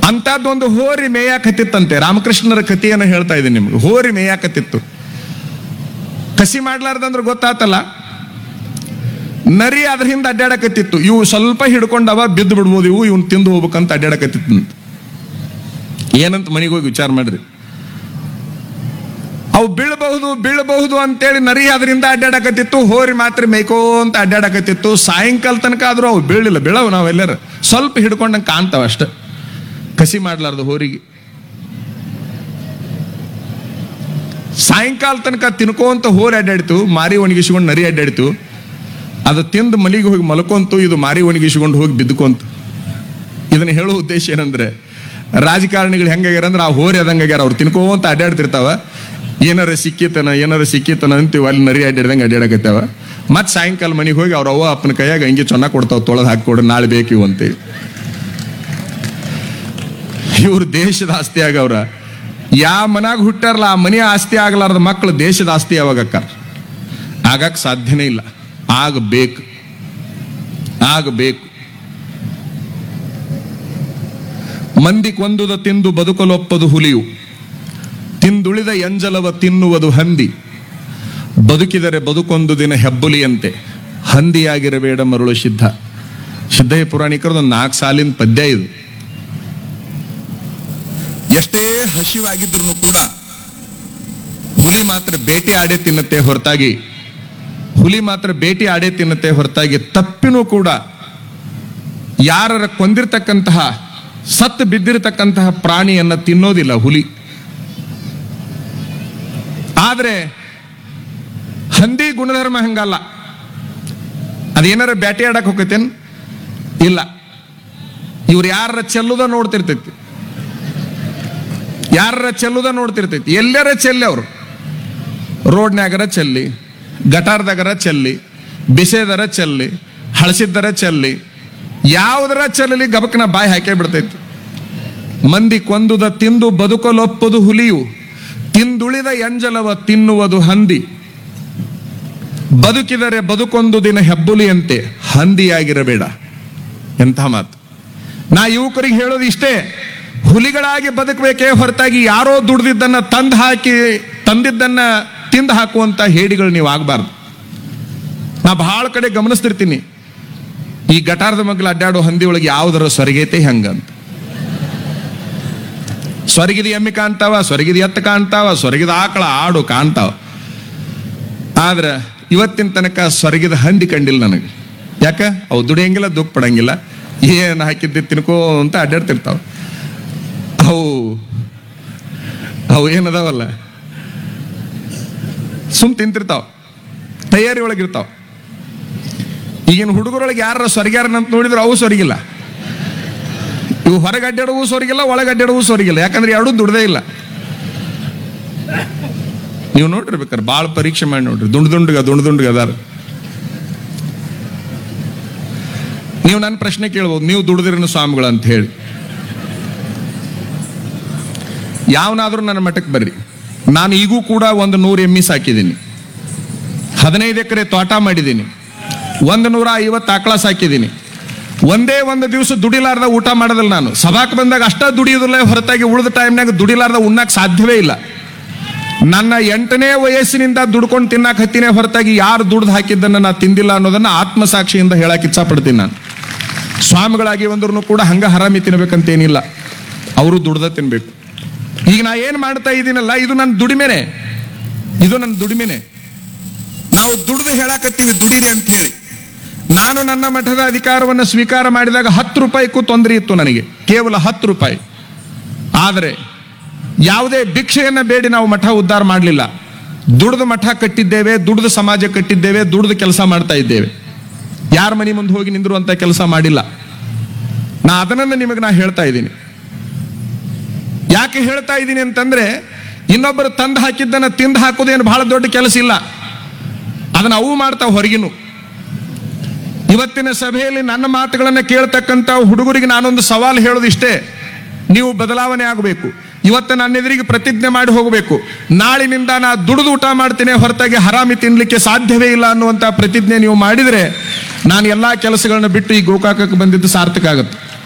ಅಂತದ್ದೊಂದು ಹೋರಿ ಮೇಯಾಕತ್ತಿತ್ತಂತೆ ರಾಮಕೃಷ್ಣರ ಕಥೆಯನ್ನು ಹೇಳ್ತಾ ಇದ್ದೀನಿ ನಿಮ್ಗೆ ಹೋರಿ ಮೇಯಾಕತ್ತಿತ್ತು ಕಸಿ ಮಾಡ್ಲಾರ್ದಂದ್ರೆ ಗೊತ್ತಾತಲ್ಲ ನರಿ ಅದ್ರ ಹಿಂದೆ ಅಡ್ಡಾಡಕತ್ತಿತ್ತು ಇವು ಸ್ವಲ್ಪ ಹಿಡ್ಕೊಂಡವ ಬಿದ್ದು ಬಿಡ್ಬೋದು ಇವು ಇವ್ನು ತಿಂದು ಹೋಗ್ಬೇಕಂತ ಅಡ್ಡಾಡಕತ್ತಿತ್ತು ಏನಂತ ಮನೆಗೆ ಹೋಗಿ ವಿಚಾರ ಮಾಡ್ರಿ ಅವು ಬೀಳಬಹುದು ಬೀಳಬಹುದು ಅಂತೇಳಿ ನರಿ ಅದರಿಂದ ಅಡ್ಡಾಡಕತ್ತಿತ್ತು ಹೋರಿ ಮಾತ್ರ ಮೇಯ್ಕೋಂತ ಅಡ್ಡಾಡಕತ್ತಿತ್ತು ಸಾಯಂಕಾಲ ತನಕ ಆದ್ರೂ ಅವು ಬೀಳಿಲ್ಲ ಬೀಳವು ನಾವೆಲ್ಲರ ಸ್ವಲ್ಪ ಹಿಡ್ಕೊಂಡಂಗೆ ಕಾಣ್ತಾವ ಅಷ್ಟೆ ಕಸಿ ಮಾಡ್ಲಾರ್ದು ಹೋರಿಗೆ ಸಾಯಂಕಾಲ ತನಕ ತಿನ್ಕೋಂತ ಹೋರಿ ಅಡ್ಡಾಡಿತು ಮಾರಿ ಒಣಗಿಸ್ಕೊಂಡು ನರಿ ಅಡ್ಡಾಡಿತು ಅದು ತಿಂದು ಮಲಿಗೆ ಹೋಗಿ ಮಲ್ಕೊಂತು ಇದು ಮಾರಿ ಒಣಗಿಸ್ಕೊಂಡು ಹೋಗಿ ಬಿದ್ದುಕೊಂತು ಇದನ್ನ ಹೇಳೋ ಉದ್ದೇಶ ಏನಂದ್ರೆ ರಾಜಕಾರಣಿಗಳು ಹೆಂಗಾಗ್ಯಾರ ಅಂದ್ರೆ ಆ ಹೋರಿ ಅದಂಗಾಗ್ಯಾರ ಅವ್ರು ತಿನ್ಕೋಂತ ಅಡ್ಡಾಡ್ತಿರ್ತಾವ ಏನಾರ ಸಿಕ್ಕಿತನ ಏನಾರ ಸಿಕ್ಕಿತನ ಅಂತೀವಿ ಅಲ್ಲಿ ನರಿ ಅಡ್ಡಾಡ್ದಂಗೆ ಅಡ್ಡಾಡಕತ್ತಾವ ಮತ್ತೆ ಸಾಯಂಕಾಲ ಮನೆಗೆ ಹೋಗಿ ಅವ್ರ ಅವ್ವ ಅಪ್ಪನ ಕೈಯಾಗ ಹಂಗೆ ಚೊನ್ನ ಕೊಡ್ತಾವ ತೊಳೆದು ಹಾಕಿಕೊಡು ನಾಳೆ ಬೇಕು ಇವು ಅಂತೇಳಿ ಇವ್ರು ದೇಶದ ಆಸ್ತಿ ಆಗವ್ರ ಯಾವ ಮನ್ಯಾಗ ಹುಟ್ಟಾರಲ್ಲ ಆ ಮನೆ ಆಸ್ತಿ ಆಗ್ಲಾರ್ದ ಮಕ್ಕಳು ದೇಶದ ಆಸ್ತಿ ಯಾವಾಗ ಅಕ್ಕಾರ ಆಗಕ್ ಸಾಧ್ಯನೇ ಇಲ್ಲ ಆಗಬೇಕು ಆಗಬೇಕು ಮಂದಿ ಕೊಂದುದ ತಿಂದು ಬದುಕಲೊಪ್ಪದು ಹುಲಿಯು ತಿಂದುಳಿದ ಎಂಜಲವ ತಿನ್ನುವುದು ಹಂದಿ ಬದುಕಿದರೆ ಬದುಕೊಂದು ದಿನ ಹೆಬ್ಬುಲಿಯಂತೆ ಹಂದಿಯಾಗಿರಬೇಡ ಮರುಳು ಸಿದ್ಧ ಸಿದ್ದಯ್ಯ ಪುರಾಣಿಕರದು ನಾಲ್ಕು ಸಾಲಿನ ಪದ್ಯ ಇದು ಎಷ್ಟೇ ಹಸಿವಾಗಿದ್ರು ಕೂಡ ಹುಲಿ ಮಾತ್ರ ಬೇಟೆ ಆಡೇ ತಿನ್ನತ್ತೆ ಹೊರತಾಗಿ ಹುಲಿ ಮಾತ್ರ ಬೇಟೆ ಆಡೇ ತಿನ್ನತ್ತೆ ಹೊರತಾಗಿ ತಪ್ಪಿನೂ ಕೂಡ ಯಾರರ ಕೊಂದಿರ್ತಕ್ಕಂತಹ ಸತ್ತು ಬಿದ್ದಿರತಕ್ಕಂತಹ ಪ್ರಾಣಿಯನ್ನ ತಿನ್ನೋದಿಲ್ಲ ಹುಲಿ ಆದ್ರೆ ಹಂದಿ ಗುಣಧರ್ಮ ಹಂಗಲ್ಲ ಅದೇನಾರ ಬ್ಯಾಟಿ ಆಡಕ್ ಹೋಗತ್ತೇನ್ ಇಲ್ಲ ಇವ್ರು ಯಾರ ಚೆಲ್ಲುದ ನೋಡ್ತಿರ್ತೈತಿ ಯಾರ ಚೆಲ್ಲುದ ನೋಡ್ತಿರ್ತೈತಿ ಎಲ್ಲರ ಚೆಲ್ಲಿ ಅವರು ರೋಡ್ನ್ಯಾಗರ ಚೆಲ್ಲಿ ಗಟಾರ್ದಾಗರ ಚೆಲ್ಲಿ ಬಿಸೆದರ ಚೆಲ್ಲಿ ಹಳಸಿದ್ದರ ಚೆಲ್ಲಿ ಯಾವುದರ ಚೆಲ್ಲಲಿ ಗಬಕ್ನ ಬಾಯಿ ಹಾಕೇ ಬಿಡ್ತೈತಿ ಮಂದಿ ಕೊಂದುದ ತಿಂದು ಬದುಕಲೊಪ್ಪದು ಹುಲಿಯು ತಿಂದುಳಿದ ಎಂಜಲವ ತಿನ್ನುವುದು ಹಂದಿ ಬದುಕಿದರೆ ಬದುಕೊಂದು ದಿನ ಹೆಬ್ಬುಲಿಯಂತೆ ಹಂದಿಯಾಗಿರಬೇಡ ಎಂಥ ಮಾತು ನಾ ಯುವಕರಿಗೆ ಹೇಳೋದು ಇಷ್ಟೇ ಹುಲಿಗಳಾಗಿ ಬದುಕಬೇಕೇ ಹೊರತಾಗಿ ಯಾರೋ ದುಡ್ದಿದ್ದನ್ನ ತಂದು ಹಾಕಿ ತಂದಿದ್ದನ್ನ ತಿಂದು ಹಾಕುವಂತ ಹೇಡಿಗಳು ನೀವು ಆಗಬಾರ್ದು ನಾ ಬಹಳ ಕಡೆ ಗಮನಿಸ್ತಿರ್ತೀನಿ ಈ ಗಟಾರದ ಮಗ್ಲು ಅಡ್ಡಾಡೋ ಹಂದಿ ಒಳಗೆ ಯಾವ್ದರ ಸೊರಗೈತೆ ಹಂಗಂತ ಸ್ವರ್ಗಿದ ಎಮ್ಮೆ ಕಾಣ್ತಾವ ಸ್ವರ್ಗಿದ ಎತ್ತ ಕಾಣ್ತಾವ ಸ್ವರ್ಗಿದ ಆಕಳ ಆಡು ಕಾಣ್ತಾವ ಆದ್ರೆ ಇವತ್ತಿನ ತನಕ ಸ್ವರ್ಗಿದ ಹಂದಿ ಕಂಡಿಲ್ಲ ನನಗೆ ಯಾಕ ಅವು ದುಡಿಯಂಗಿಲ್ಲ ದುಃಖ ಪಡಂಗಿಲ್ಲ ಏನು ಹಾಕಿದ್ದೆ ತಿನ್ಕೋ ಅಂತ ಅಡ್ಡಾಡ್ತಿರ್ತಾವ ಅವು ಅವು ಏನದಾವಲ್ಲ ಸುಮ್ ತಿಂತಿರ್ತಾವ ತಯಾರಿ ಒಳಗಿರ್ತಾವ ಈಗಿನ ಹುಡುಗರೊಳಗೆ ಯಾರ ಸ್ವರ್ಗ್ಯಾರನಂತ ನೋಡಿದ್ರೆ ಅವು ಸ್ವರ್ಗಿಲ್ಲ ಇವು ಹೊರಗೆ ಅಡ್ಡಾಡುವು ಸ್ವರ್ಗಿಲ್ಲ ಒಳಗೆ ಅಡ್ಡಾಡುವು ಸ್ವರ್ಗಿಲ್ಲ ಯಾಕಂದ್ರೆ ಎರಡೂ ದುಡ್ದೇ ಇಲ್ಲ ನೀವು ನೋಡಿರ್ಬೇಕಾರೆ ಭಾಳ ಪರೀಕ್ಷೆ ಮಾಡಿ ನೋಡ್ರಿ ದುಂಡ್ ದುಂಡ್ಗ ದುಂಡ್ ದುಂಡ್ಗ ಅದಾರ ನೀವು ನನ್ನ ಪ್ರಶ್ನೆ ಕೇಳ್ಬೋದು ನೀವು ದುಡ್ದಿರನ ಸ್ವಾಮಿಗಳು ಅಂತ ಹೇಳಿ ಯಾವನಾದ್ರೂ ನನ್ನ ಮಠಕ್ಕೆ ಬರ್ರಿ ನಾನು ಈಗೂ ಕೂಡ ಒಂದು ನೂರು ಎಮ್ಮಿ ಸಾಕಿದ್ದೀನಿ ಹದಿನೈದು ಎಕರೆ ತೋಟ ಮಾಡಿದ್ದೀನಿ ಒಂದು ನೂರ ಐವತ್ತು ಆಕಳ ಸಾಕಿದ್ದೀನಿ ಒಂದೇ ಒಂದು ದಿವಸ ದುಡಿಲಾರ್ದ ಊಟ ಮಾಡೋದಿಲ್ಲ ನಾನು ಸಭಾಕ್ ಬಂದಾಗ ಅಷ್ಟ ದುಡಿಯೋದಿಲ್ಲ ಹೊರತಾಗಿ ಉಳಿದ ಟೈಮ್ನಾಗ ದುಡಿಲಾರ್ದ ಉಣ್ಣಕ್ಕೆ ಸಾಧ್ಯವೇ ಇಲ್ಲ ನನ್ನ ಎಂಟನೇ ವಯಸ್ಸಿನಿಂದ ದುಡ್ಕೊಂಡು ತಿನ್ನಕ್ಕೆ ಹತ್ತಿನೇ ಹೊರತಾಗಿ ಯಾರು ದುಡ್ದು ಹಾಕಿದ್ದನ್ನು ನಾ ತಿಂದಿಲ್ಲ ಅನ್ನೋದನ್ನ ಆತ್ಮಸಾಕ್ಷಿಯಿಂದ ಹೇಳಕ್ ಇಚ್ಛಪಡ್ತೀನಿ ನಾನು ಸ್ವಾಮಿಗಳಾಗಿ ಒಂದ್ರೂ ಕೂಡ ಹಂಗ ಹರಾಮಿ ತಿನ್ಬೇಕಂತೇನಿಲ್ಲ ಅವರು ದುಡ್ದ ತಿನ್ಬೇಕು ಈಗ ನಾ ಏನ್ ಮಾಡ್ತಾ ಇದ್ದೀನಲ್ಲ ಇದು ನನ್ನ ದುಡಿಮೆನೆ ಇದು ನನ್ನ ದುಡಿಮೆನೆ ನಾವು ದುಡ್ದು ಹೇಳಾಕತ್ತೀವಿ ದುಡಿರಿ ಅಂತ ಹೇಳಿ ನಾನು ನನ್ನ ಮಠದ ಅಧಿಕಾರವನ್ನು ಸ್ವೀಕಾರ ಮಾಡಿದಾಗ ಹತ್ತು ರೂಪಾಯಿಗೂ ತೊಂದರೆ ಇತ್ತು ನನಗೆ ಕೇವಲ ಹತ್ತು ರೂಪಾಯಿ ಆದರೆ ಯಾವುದೇ ಭಿಕ್ಷೆಯನ್ನ ಬೇಡಿ ನಾವು ಮಠ ಉದ್ಧಾರ ಮಾಡಲಿಲ್ಲ ದುಡ್ದು ಮಠ ಕಟ್ಟಿದ್ದೇವೆ ದುಡ್ದು ಸಮಾಜ ಕಟ್ಟಿದ್ದೇವೆ ದುಡ್ದು ಕೆಲಸ ಮಾಡ್ತಾ ಇದ್ದೇವೆ ಯಾರ ಮನೆ ಮುಂದೆ ಹೋಗಿ ನಿಂದಿರುವಂತ ಕೆಲಸ ಮಾಡಿಲ್ಲ ನಾ ಅದನ್ನ ನಿಮಗೆ ನಾ ಹೇಳ್ತಾ ಇದ್ದೀನಿ ಯಾಕೆ ಹೇಳ್ತಾ ಇದ್ದೀನಿ ಅಂತಂದ್ರೆ ಇನ್ನೊಬ್ಬರು ತಂದು ಹಾಕಿದ್ದನ್ನ ತಿಂದು ಹಾಕೋದೇನು ಬಹಳ ದೊಡ್ಡ ಕೆಲಸ ಇಲ್ಲ ಅದನ್ನ ಅವು ಮಾಡ್ತಾವ ಹೊರಗಿನು ಇವತ್ತಿನ ಸಭೆಯಲ್ಲಿ ನನ್ನ ಮಾತುಗಳನ್ನು ಕೇಳ್ತಕ್ಕಂಥ ಹುಡುಗರಿಗೆ ನಾನೊಂದು ಸವಾಲು ಹೇಳೋದು ಇಷ್ಟೇ ನೀವು ಬದಲಾವಣೆ ಆಗಬೇಕು ಇವತ್ತು ನನ್ನ ಎದುರಿಗೆ ಪ್ರತಿಜ್ಞೆ ಮಾಡಿ ಹೋಗಬೇಕು ನಾಳಿನಿಂದ ನಾ ದುಡಿದು ಊಟ ಮಾಡ್ತೇನೆ ಹೊರತಾಗಿ ಹರಾಮಿ ತಿನ್ಲಿಕ್ಕೆ ಸಾಧ್ಯವೇ ಇಲ್ಲ ಅನ್ನುವಂಥ ಪ್ರತಿಜ್ಞೆ ನೀವು ಮಾಡಿದರೆ ನಾನು ಎಲ್ಲಾ ಕೆಲಸಗಳನ್ನ ಬಿಟ್ಟು ಈ ಗೋಕಾಕಕ್ಕೆ ಬಂದಿದ್ದು ಸಾರ್ಥಕ ಆಗುತ್ತೆ